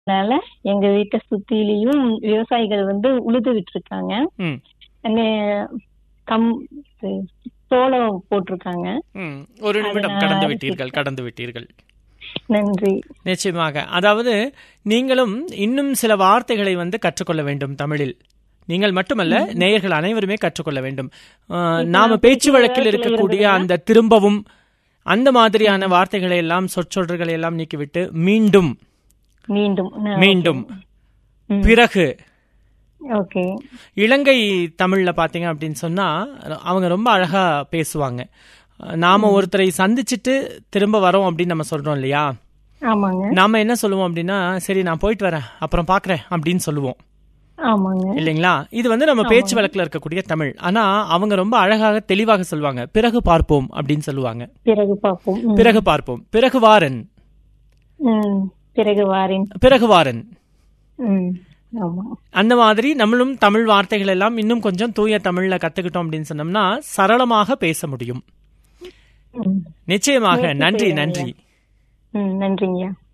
அதனால எங்க வீட்டை சுத்திலையும் விவசாயிகள் வந்து உழுது விட்டுருக்காங்க ம் நெ- கம் இது, சோளம் போட்டிருக்காங்க ம் ஒரு நிமிடம் அதனால கடந்து அரிசி விட்டீர்கள் கடந்து விட்டீர்கள் நன்றி நிச்சயமாக அதாவது நீங்களும் இன்னும் சில வார்த்தைகளை வந்து கற்றுக்கொள்ள வேண்டும் தமிழில் நீங்கள் மட்டுமல்ல நேயர்கள் அனைவருமே கற்றுக்கொள்ள வேண்டும் அஹ், நாம நான் பேச்சு பேச்சு வழக்கில் வழக்கில் இருக்கக்கூடிய இருக்கிறேன். அந்த திரும்பவும் அந்த மாதிரியான வார்த்தைகளை எல்லாம் சொற்றொடர்களை எல்லாம் நீக்கிவிட்டு மீண்டும் மீண்டும் மீண்டும் பிறகு ஓகே இலங்கை தமிழ்ல பாத்தீங்க அப்படின்னு சொன்னா அவங்க ரொம்ப அழகா பேசுவாங்க நாம ஒருத்தரை சந்திச்சுட்டு திரும்ப வரோம் அப்படின்னு நம்ம சொல்றோம் இல்லையா ஆமாங்க நாம என்ன சொல்லுவோம் அப்படின்னா சரி நான் போயிட்டு வரேன் அப்புறம் பாக்குறேன் அப்படின்னு சொல்லுவோம் ஆமாங்க இல்லைங்களா இது வந்து நம்ம பேச்சு வழக்குல இருக்கக்கூடிய தமிழ் ஆனா அவங்க ரொம்ப அழகாக தெளிவாக சொல்லுவாங்க பிறகு பார்ப்போம் அப்படின்னு சொல்லுவாங்க பிறகு பார்ப்போம் ம். பிறகு பார்ப்போம் பிறகு வாரன் ம். பிறகு வாரேன் பிறகு வாரன் ம். ஆமா அந்த மாதிரி நம்மளும் தமிழ் வார்த்தைகள் எல்லாம் இன்னும் கொஞ்சம் தூய தமிழ்ல கத்துக்கிட்டோம் அப்படின்னு சொன்னோம்னா சரளமாக பேச முடியும் ம். நிச்சயமாக முயற்சி நன்றி செய்றேன் நன்றி ம் நன்றிங்கய்யா